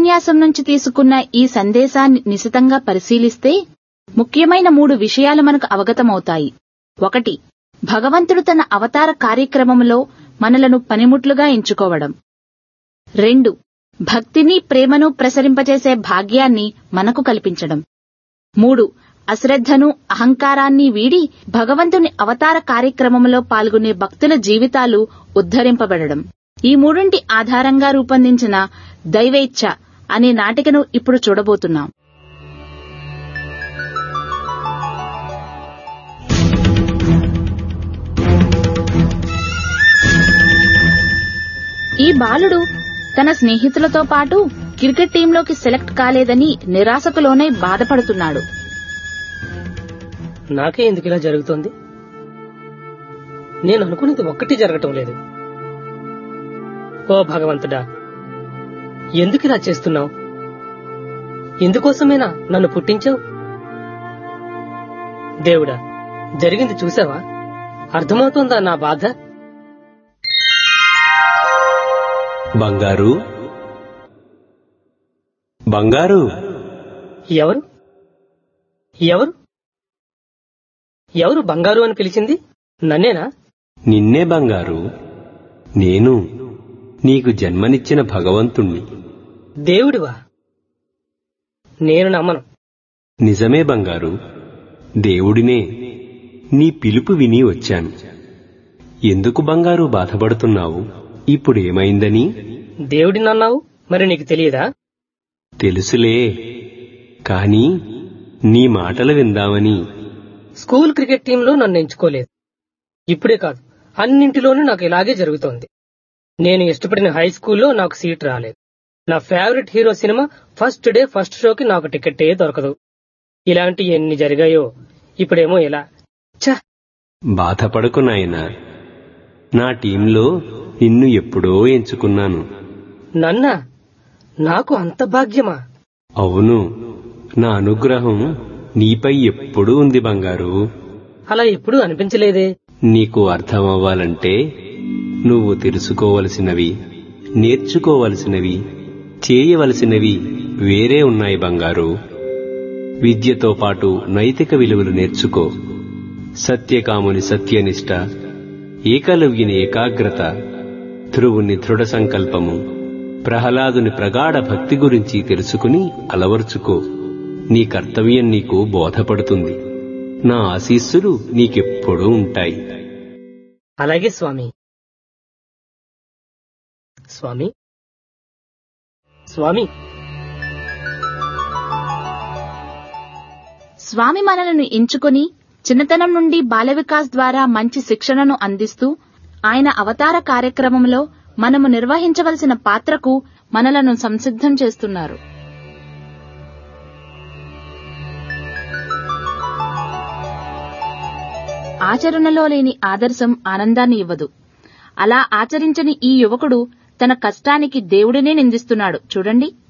ఉపన్యాసం నుంచి తీసుకున్న ఈ సందేశాన్ని నిశితంగా పరిశీలిస్తే ముఖ్యమైన మూడు విషయాలు మనకు అవగతమవుతాయి ఒకటి భగవంతుడు తన అవతార కార్యక్రమంలో మనలను పనిముట్లుగా ఎంచుకోవడం రెండు భక్తిని ప్రేమను ప్రసరింపజేసే భాగ్యాన్ని మనకు కల్పించడం మూడు అశ్రద్ధను అహంకారాన్ని వీడి భగవంతుని అవతార కార్యక్రమంలో పాల్గొనే భక్తుల జీవితాలు ఉద్ధరింపబడడం ఈ మూడింటి ఆధారంగా రూపొందించిన దైవేచ్ఛ అనే నాటికను ఇప్పుడు చూడబోతున్నాం ఈ బాలుడు తన స్నేహితులతో పాటు క్రికెట్ టీంలోకి సెలెక్ట్ కాలేదని నిరాశకు లోనై బాధపడుతున్నాడు నాకే ఎందుకు ఇలా జరుగుతోంది నేను అనుకున్నది ఒక్కటి జరగటం లేదు ఓ భగవంతుడా ఎందుకు ఇలా చేస్తున్నావు ఎందుకోసమేనా నన్ను పుట్టించావు దేవుడా జరిగింది చూసావా అర్థమవుతోందా నా బాధ బంగారు బంగారు ఎవరు ఎవరు ఎవరు బంగారు అని పిలిచింది నన్నేనా నిన్నే బంగారు నేను నీకు జన్మనిచ్చిన భగవంతుణ్ణి దేవుడివా నేను నమ్మను నిజమే బంగారు దేవుడినే నీ పిలుపు విని వచ్చాను ఎందుకు బంగారు బాధపడుతున్నావు ఇప్పుడేమైందని దేవుడినన్నావు మరి నీకు తెలియదా తెలుసులే కాని నీ మాటలు విందామని స్కూల్ క్రికెట్ టీంలో నన్ను ఎంచుకోలేదు ఇప్పుడే కాదు అన్నింటిలోనూ నాకు ఇలాగే జరుగుతోంది నేను ఇష్టపడిన హై స్కూల్లో నాకు సీట్ రాలేదు నా favourite hero cinema first day first షోకి నాకు టికెట్టే దొరకదు ఇలాంటి ఎన్ని జరిగాయో ఇప్పుడేమో ఇలా ఛ బాధపడకు నాయనా నా టీంలో నిన్ను ఎప్పుడో ఎంచుకున్నాను నన్నా నాకు అంత భాగ్యమా అవును నా అనుగ్రహం నీపై ఎప్పుడూ ఉంది బంగారు అలా ఎప్పుడూ అనిపించలేదే నీకు అర్థమవ్వాలంటే నువ్వు తెలుసుకోవలసినవి నేర్చుకోవలసినవి చేయవలసినవి వేరే ఉన్నాయి బంగారు విద్యతో పాటు నైతిక విలువలు నేర్చుకో సత్యకాముని సత్యనిష్ట ఏకలవ్యుని ఏకాగ్రత ధ్రువుని దృఢ సంకల్పము ప్రహ్లాదుని ప్రగాఢ భక్తి గురించి తెలుసుకుని అలవర్చుకో నీ కర్తవ్యం నీకు బోధపడుతుంది నా ఆశీస్సులు నీకెప్పుడూ ఉంటాయి అలాగే స్వామి స్వామి స్వామి స్వామి మనలను ఎంచుకొని చిన్నతనం నుండి బాల వికాస్ ద్వారా మంచి శిక్షణను అందిస్తూ ఆయన అవతార కార్యక్రమంలో మనము నిర్వహించవలసిన పాత్రకు మనలను సంసిద్ధం చేస్తున్నారు ఆచరణలో లేని ఆదర్శం ఆనందాన్ని ఇవ్వదు అలా ఆచరించని ఈ యువకుడు తన కష్టానికి దేవుడినే నిందిస్తున్నాడు చూడండి